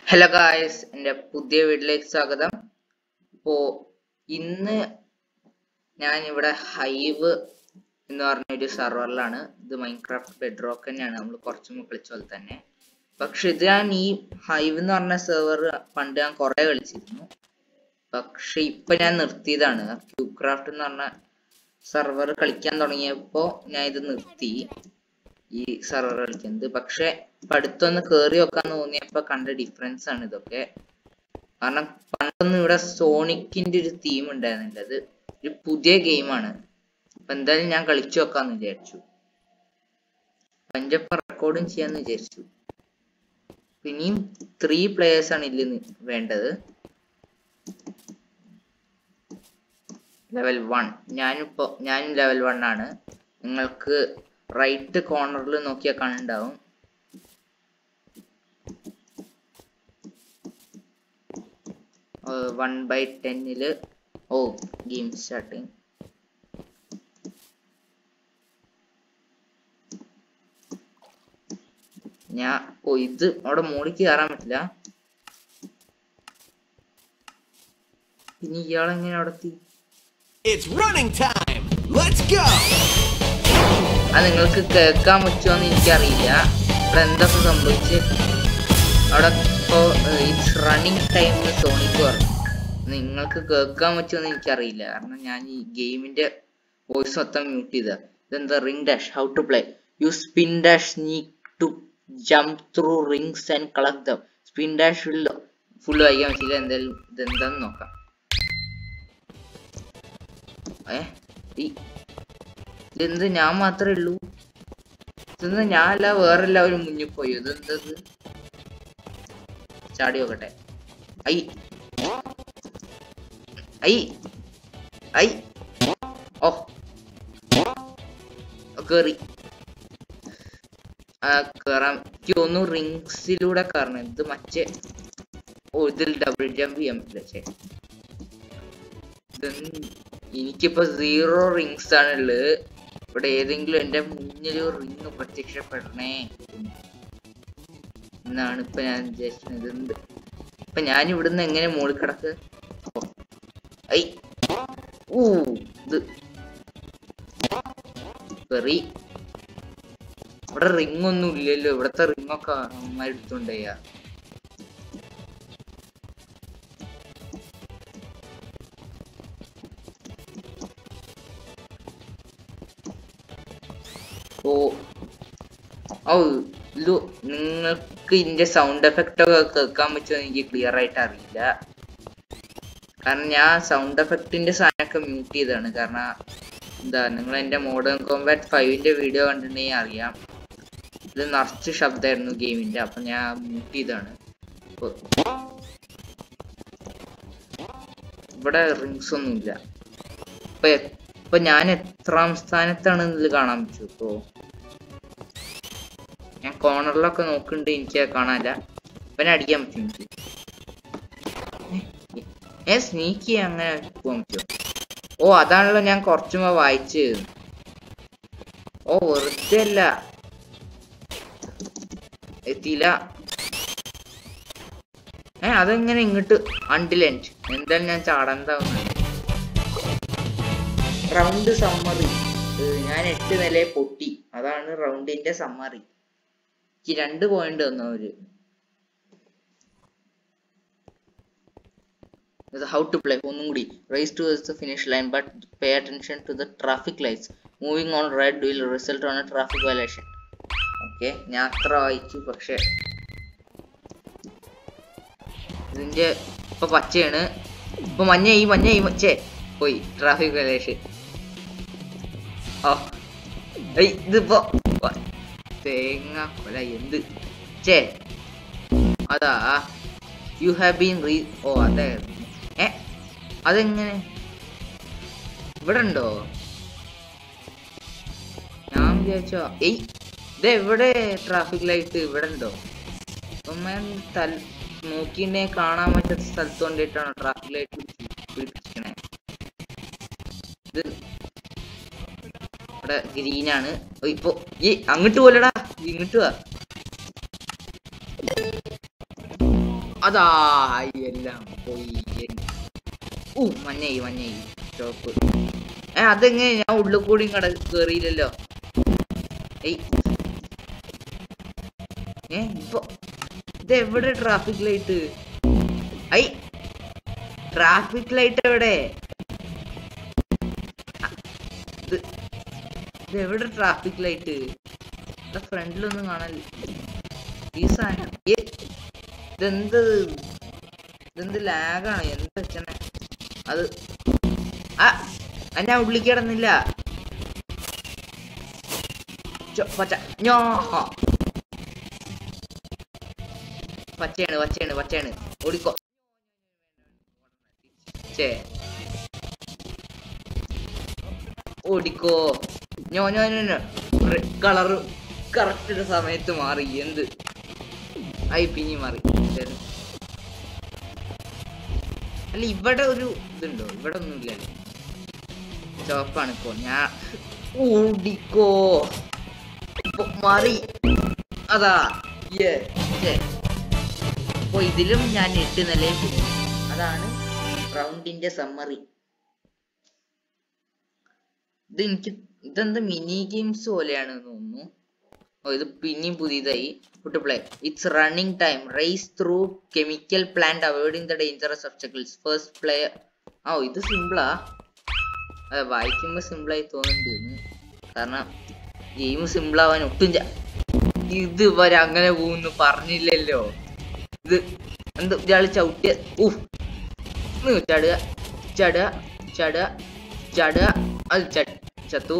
Hello guys എൻ്റെ പുതിയ വീട്ടിലേക്ക് സ്വാഗതം അപ്പോൾ ഇന്ന് ഞാൻ ഇവിടെ ഹൈവ് എന്ന് പറഞ്ഞ ഒരു സെർവറിലാണ് ഇത് മൈൻക്രാഫ്റ്റ് ബെഡ്റോക്ക് തന്നെയാണ് നമ്മൾ കുറച്ച് മുമ്പ് കളിച്ച പോലെ തന്നെ പക്ഷെ ഇത് ഞാൻ ഈ ഹൈവ് എന്ന് പറഞ്ഞ സെർവർ പണ്ട് ഞാൻ കുറേ കളിച്ചിരുന്നു പക്ഷെ ഇപ്പൊ ഞാൻ നിർത്തിയതാണ് ക്യൂബ് ക്രാഫ്റ്റ് എന്ന് പറഞ്ഞ സെർവർ കളിക്കാൻ തുടങ്ങിയപ്പോൾ ഞാൻ ഇത് നിർത്തി ഈ സെർവർ കളിക്കുന്നത് പക്ഷെ ഇപ്പൊ അടുത്തൊന്ന് കേറി വെക്കാൻ തോന്നിയപ്പോ കണ്ട ഡിഫറൻസ് ആണ് ഇതൊക്കെ കാരണം പണ്ടൊന്നും ഇവിടെ സോണിക്കിന്റെ ഒരു തീം ഉണ്ടായിരുന്നില്ല അത് ഒരു പുതിയ ഗെയിമാണ് അപ്പൊ എന്തായാലും ഞാൻ കളിച്ചു വെക്കാന്ന് വിചാരിച്ചു പഞ്ചപ്പ റെക്കോർഡും ചെയ്യാന്ന് വിചാരിച്ചു ഇനിയും ത്രീ പ്ലേയേഴ്സ് ആണ് ഇതിൽ വേണ്ടത് ലെവൽ വൺ ഞാനിപ്പോ ഞാനും ലെവൽ വൺ ആണ് നിങ്ങൾക്ക് റൈറ്റ് കോർണറിൽ നോക്കിയാൽ കാണുന്നുണ്ടാവും വൺ ബൈ ടെന്നില് ഓ ഗെയിം സ്റ്റാർട്ടിങ് ഞാൻ ഓ ഇത് അവിടെ മുകളിൽ കയറാൻ പറ്റില്ല ഇനി ഇയാളെങ്ങനെ അവിടെ എത്തി It's running time. Let's go. അത് നിങ്ങൾക്ക് കേൾക്കാൻ പറ്റുമോന്ന് എനിക്കറിയില്ല ഇവിടെ എന്തൊക്കെ സംഭവിച്ച് അവിടെ ഇപ്പോ ഇറ്റ്സ് റണ്ണിങ് ടൈം സോണിക്ക് പറഞ്ഞു നിങ്ങൾക്ക് കേൾക്കാൻ പറ്റുമോന്ന് എനിക്കറിയില്ല കാരണം ഞാൻ ഈ ഗെയിമിന്റെ വോയിസ് മൊത്തം മ്യൂട്ട് ചെയ്ത ഇതെന്താ ring dash how to play you spin dash need to jump through rings and collect them spin dash full full വായിക്കാൻ പറ്റില്ല എന്തായാലും ഇതെന്താന്ന് നോക്കാം ഏ ഈ ഇതെന്ത് ഞാൻ മാത്രമേ ഉള്ളൂ ഇതെന്ത് ഞാനല്ല വേറെ എല്ലാവരും മുന്നിൽ പോയി ഇതെന്തത് ചാടി നോക്കട്ടെ ഐ ഐ ഐ ഓ കേറി ആ കേറാൻ എനിക്ക് തോന്നുന്നു റിങ്സിലൂടെ കയറണം ഇത് മറ്റേ ഓ ഇതിൽ ഡബിൾ ജമ്പ് ചെയ്യാൻ പറ്റില്ല ചേ ഇതെന്ത് എനിക്കിപ്പോ സീറോ റിങ്സ് ആണ് ഉള്ളത് ഇവിടെ ഏതെങ്കിലും എന്റെ മുന്നിൽ ഒരു റിങ് പ്രത്യക്ഷപ്പെടണേ എന്നാണ് ഇപ്പൊ ഞാൻ വിചാരിക്കുന്നത് എന്ത് ഇപ്പൊ ഞാൻ ഇവിടുന്ന് എങ്ങനെ മുകളിൽ കിടക്ക് ഐ ഊ ഇത് വെറി ഇവിടെ റിങ് ഒന്നും ഇല്ലല്ലോ ഇവിടത്തെ റിങ് ഒക്കെ അമ്മ എടുത്തോണ്ടേയാ ഓ ഓ ലു നിങ്ങൾക്ക് ഇതിന്റെ സൗണ്ട് എഫക്റ്റ് ഒക്കെ കേൾക്കാൻ പറ്റുമോ എനിക്ക് ക്ലിയർ ആയിട്ട് അറിയില്ല കാരണം ഞാൻ സൗണ്ട് എഫക്റ്റിന്റെ സാധനമൊക്കെ മ്യൂട്ട് ചെയ്തതാണ് കാരണം എന്താ നിങ്ങൾ എന്റെ മോഡേൺ കോമ്പാറ്റ് ഫൈവിന്റെ വീഡിയോ കണ്ടിട്ടുണ്ടെങ്കിൽ അറിയാം ഇത് നിറച്ച് ശബ്ദമായിരുന്നു ഗെയിമിന്റെ അപ്പൊ ഞാൻ മ്യൂട്ട് ചെയ്താണ് ഇപ്പൊ ഇവിടെ റിങ്സ് ഒന്നുമില്ല ഇപ്പൊ എ- ഇപ്പൊ ഞാൻ എത്രാം സ്ഥാനത്താണ് ഇതിൽ കാണാൻ പറ്റൂ ഇപ്പോ ഞാൻ കോർണറിലൊക്കെ നോക്കുന്നുണ്ട് എനിക്ക് അത് കാണാനില്ല ഇവനെ അടിക്കാൻ പറ്റും എനിക്ക് ഏ സ്നീക്ക് അങ്ങനെ പോകാൻ പറ്റുമോ ഓ അതാണല്ലോ ഞാൻ കുറച്ചു മുമ്പ് വായിച്ചത് ഓ വെറുതെ അല്ല എത്തിയില്ല ഏ അതെങ്ങനെ ഇങ്ങോട്ട് അണ്ടിലെൻറ്റ് എന്തായാലും ഞാൻ ചാടണ്ടാവുന്നുണ്ട് റൗണ്ട് സമ്മറി ഞാൻ എട്ട് നിലയെ പൊട്ടി അതാണ് റൗണ്ടിന്റെ സമ്മറി എനിക്ക് രണ്ട് പോയിന്റ് തന്നു അവര് ഹൗ ടു പ്ലേ ഒന്നും കൂടി race to the finish line but pay attention to the traffic lights moving on red will result on a traffic violation okay ഞാൻ അത്ര വായിച്ചു പക്ഷെ ഇതിന്റെ ഇപ്പൊ പച്ചയാണ് ഇപ്പൊ മഞ്ഞ ഈ മഞ്ഞ ഈ മച്ചേ പോയി ട്രാഫിക് വയലേഷൻ ഓ ഏയ് ഇതിപ്പോ വ- തേങ്ങ കൊല എന്ത് ചേ അതാ യു ഹാവ് ബീൻ റീ ഓ അതെ ഏ അതെങ്ങനെ ഇവിടെ ഉണ്ടോ ഞാൻ വിചാരിച്ചോ ഏയ് ഇത് എവിടെ ട്രാഫിക് ലൈറ്റ് ഇവിടെ ഉണ്ടോ തൽ നോക്കിണ്ടേ കാണാൻ പറ്റാത്ത സ്ഥലത്ത് കൊണ്ടിട്ടാണ് ട്രാഫിക് ലൈറ്റ് പിടിപ്പിക്കണേ ഇത് ഇവിടെ ഗ്രീൻ ആണ് ഓ, ഇപ്പൊ ഈ അങ്ങോട്ട് പോലടാ ഇങ്ങോട്ട് വാ അതാ എല്ലാം പോയി ഊ മഞ്ഞയി മഞ്ഞയി ചോപ്പ് ഏ അതെങ്ങനെ ഞാൻ ഉള്ളിൽ കൂടി കട കേറിയില്ലല്ലോ ഏയ് ഏ ഇപ്പൊ ഇത് എവിടെ ട്രാഫിക് ലൈറ്റ് ഐ ട്രാഫിക് ലൈറ്റ് എവിടെ ആ, ഇത് ഇത് എവിടെ ട്രാഫിക് ലൈറ്റ് ഫ്രണ്ടിലൊന്നും കാണാൻ ഈ സാധനം ഏ, ഇതെന്ത് ഇതെന്ത് ലാഗാണ് എന്ത് വെച്ചനെ അത് ആ ആ, ഞാൻ ഉള്ളിൽ കിടന്നില്ല ചോ, പച്ച ഞോ പച്ചയാണ് പച്ചയാണ് പച്ചയാണ് ഓടിക്കോ ചേ ഓടിക്കോ ഞോ ഞോ ഞോ കളറ് കറക്റ്റ് സമയത്ത് മാറി എന്ത് ആയി പിഞ്ഞി മാറി ശരി. അല്ല ഇവിടെ ഒരു ഇതുണ്ടോ ഇവിടെ ഒന്നും ഇല്ലല്ലോ ചുവപ്പാണ് ഇപ്പോ ഞാൻ ഓടിക്കോ ഇപ്പൊ മാറി അതാ യേ അപ്പൊ ഇതിലും ഞാൻ എട്ട് നിലയിൽ പോയി അതാണ് റൗണ്ടിന്റെ സമ്മറി ഇത് എനിക്ക് ഇതെന്ത് മിനി ഗെയിംസ് പോലെയാണ് തോന്നുന്നു ഓ ഇത് പിന്നെയും പുതിയതായി put play it's running time race through chemical plant avoiding the dangerous obstacles first player ഓ ഇത് സിമ്പിളാ അതെ വായിക്കുമ്പോ സിമ്പിൾ ആയി തോന്നുന്നുണ്ട് കാരണം ഗെയിം സിമ്പിൾ ആവാൻ ഒട്ടും ച- ഇത് വരെ അങ്ങനെ പോകുന്നു പറഞ്ഞില്ലല്ലോ ഇത് എന്ത് ഇയാള് ചവിട്ടിയ ഊഹ് ഒന്ന് ചടുക ചടുക ചടുക ചടുക അത് ച- ചത്തു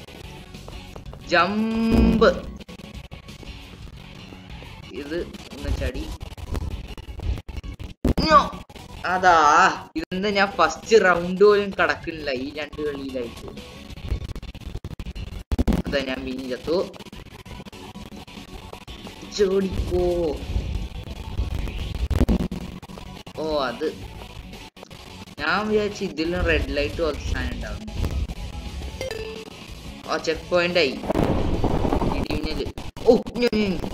ജമ്പ് ഇത് ഒന്ന് ചടി ഞോ. അതാ ഇതെന്താ ഞാൻ ഫസ്റ്റ് റൗണ്ട് പോലും കടക്കുന്നില്ല ഈ രണ്ട് കളിയിലായിട്ട് അതാ ഞാൻ പിന്നെ ചത്തു ചോടിക്കോ ഓ അത് ഞാൻ വിചാരിച്ചു ഇതിലും റെഡ് ലൈറ്റ് പോലത്തെ സാധനം ഉണ്ടാവും ഓ ചെക്ക് പോയിന്റ് ആയി ഇടിമിന്നല് ഓ ഞ- ഞ- ഞ.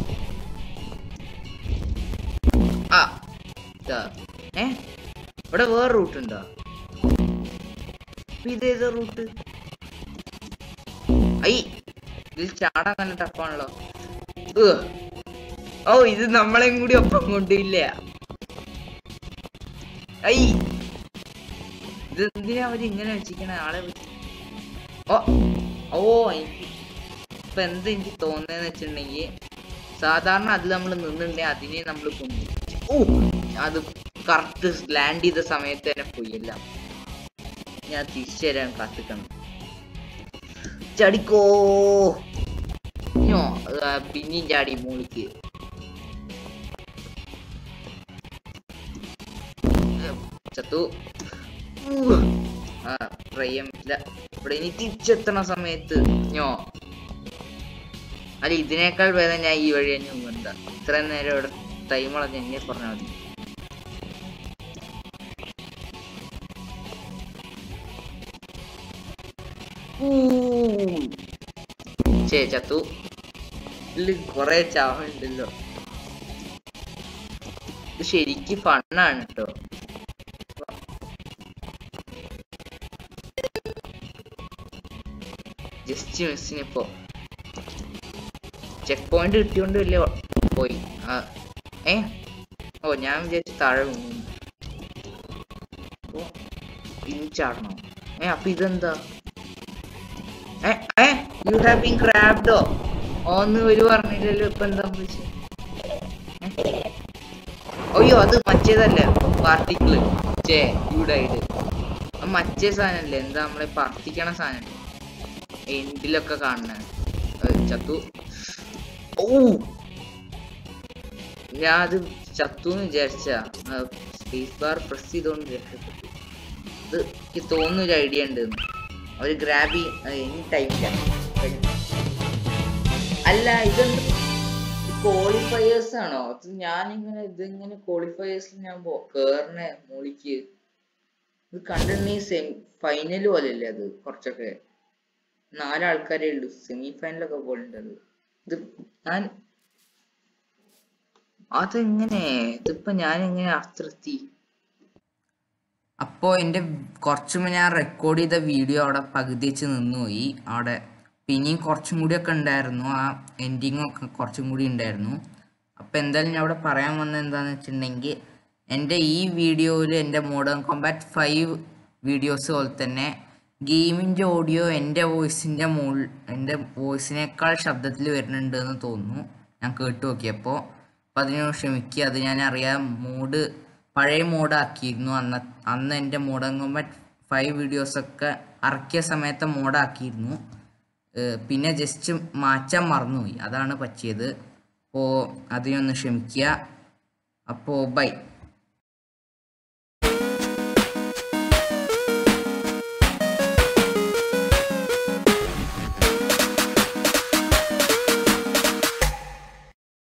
ആ ഇതാ ഏ ഇവിടെ വേറെ റൂട്ട് ഉണ്ടോ അപ്പൊ ഇതേതാ റൂട്ട് ഐ ഇതിൽ ചാടാൻ നല്ല ടഫാണല്ലോ ഉഹ്. ഓ ഇത് നമ്മളെയും കൂടി ഒപ്പം കൊണ്ടില്ല ഐ ഇത് എന്തിനാ അവര് ഇങ്ങനെ വെച്ചിരിക്കണ ആളെ വെച്ച് ഓ ഓ എനിക്ക് ഇപ്പൊ എന്താ എനിക്ക് തോന്നുന്നതെന്ന് വെച്ചിട്ടുണ്ടെങ്കിൽ സാധാരണ അതിൽ നമ്മൾ നിന്നിട്ടുണ്ടെങ്കിൽ അതിനെ നമ്മൾ കൊണ്ടു ഓ അത് കറക്റ്റ് ലാൻഡ് ചെയ്ത സമയത്ത് തന്നെ പോയി എല്ലാം ഞാൻ തിരിച്ചു തരാൻ കാത്തിക്കണം ചടിക്കോ ഞോ ആ, പിന്നെയും ചാടി മോളിക്ക് ചത്തു ഊ. ആ ട്രൈ ചെയ്യാൻ പറ്റില്ല ഇവിടെ ഇനി തിരിച്ചെത്തണ സമയത്ത് ഞോ അല്ല ഇതിനേക്കാൾ ഭേദം ഞാൻ ഈ വഴി തന്നെ എന്താ ഇത്രയും നേരം ഇവിടെ ടൈം കളഞ്ഞ് എന്നെ പറഞ്ഞാൽ മതി ഊ. ശേ ചത്തു ഇതില് കൊറേ ചാവുണ്ടല്ലോ ഇത് ശരിക്ക് ഫണ്ണാണ് കേട്ടോ ജസ്റ്റ് മിസ്സിനിപ്പോ ചെക്ക് പോയിന്റ് കിട്ടിയോണ്ട് വലിയ കൊ- പോയി ആ ഏ ഓ ഞാൻ വിചാരിച്ചു താഴെ വീണു ഓ ഇനി ചാടണോ ഏ അപ്പൊ ഇതെന്താ ഏ ഏ യു ഹാവ് ബീൻ ക്രാബ്ഡോ ഓന്ന് ഒരു പറഞ്ഞില്ലല്ലോ ഇപ്പൊ എന്താ വിളിച്ചത് അയ്യോ അത് മറ്റേതല്ല പാർട്ടിക്കിള് ചേ യൂഡൈഡ് അത് മറ്റേ സാധനല്ലേ എന്താ നമ്മളെ പ്രാർത്ഥിക്കണ സാധനം എൻഡിലൊക്കെ കാണണ ചത്തു ഓ ഞാൻ അത് ചത്തു എന്ന് വിചാരിച്ച സ്പേസ് ബാർ പ്രസ് ചെയ്തോണ്ട് രക്ഷപ്പെട്ടു ഇത് എനിക്ക് തോന്നുന്നൊരു ഐഡിയ ഉണ്ട് അവര് ഗ്രാബ് ചെയ്യും എനി ടൈമില്ല അല്ല ഇതെന്ത് ക്വാളിഫയേഴ്സ് ആണോ അത് ഞാനിങ്ങനെ ഇതിങ്ങനെ ക്വാളിഫയേഴ്സിൽ ഞാൻ പോ- കേറണേ മോളിക്ക് ഇത് കണ്ടിട്ടുണ്ടെങ്കിൽ സെമി ഫൈനൽ പോലെയല്ലേ അത് കുറച്ചൊക്കെ നാലാൾക്കാരേ ഉള്ളൂ സെമി ഫൈനലൊക്കെ പോലുണ്ട് അത് ഇത് ഞാൻ അതെങ്ങനെ ഇതിപ്പോ ഞാൻ എങ്ങനെ അത്രത്തി അപ്പോൾ എൻ്റെ കുറച്ച് മുന്നേ ഞാൻ റെക്കോർഡ് ചെയ്ത വീഡിയോ അവിടെ പകുതി വെച്ച് നിന്നുപോയി അവിടെ പിന്നെയും കുറച്ചും കൂടിയൊക്കെ ഉണ്ടായിരുന്നു ആ എൻഡിങ് ഒക്കെ കുറച്ചും കൂടി ഉണ്ടായിരുന്നു അപ്പോൾ എന്തായാലും ഞാൻ അവിടെ പറയാൻ വന്നത് എന്താണെന്ന് വെച്ചിട്ടുണ്ടെങ്കിൽ എൻ്റെ ഈ വീഡിയോയിൽ എൻ്റെ മോഡേൺ കോമ്പാറ്റ് ഫൈവ് വീഡിയോസ് പോലെ തന്നെ ഗെയിമിൻ്റെ ഓഡിയോ എൻ്റെ വോയിസിൻ്റെ മുകൾ എൻ്റെ വോയിസിനേക്കാൾ ശബ്ദത്തിൽ വരുന്നുണ്ട് എന്ന് തോന്നുന്നു ഞാൻ കേട്ട് നോക്കിയപ്പോൾ അപ്പം അതിനോട് ക്ഷമിക്കുക അത് ഞാൻ അറിയാം മൂഡ് പഴയ മോഡാക്കിയിരുന്നു അന്ന് അന്ന് എൻ്റെ മോഡേൺ കോമ്പാറ്റ് ഫൈവ് വീഡിയോസൊക്കെ ഇറക്കിയ സമയത്തെ മോഡാക്കിയിരുന്നു ഏഹ് പിന്നെ ജസ്റ്റ് മാറ്റാൻ മറന്നുപോയി അതാണ് പറ്റിയത് അപ്പോൾ അതിനൊന്ന് ക്ഷമിക്കുക അപ്പോൾ ബൈ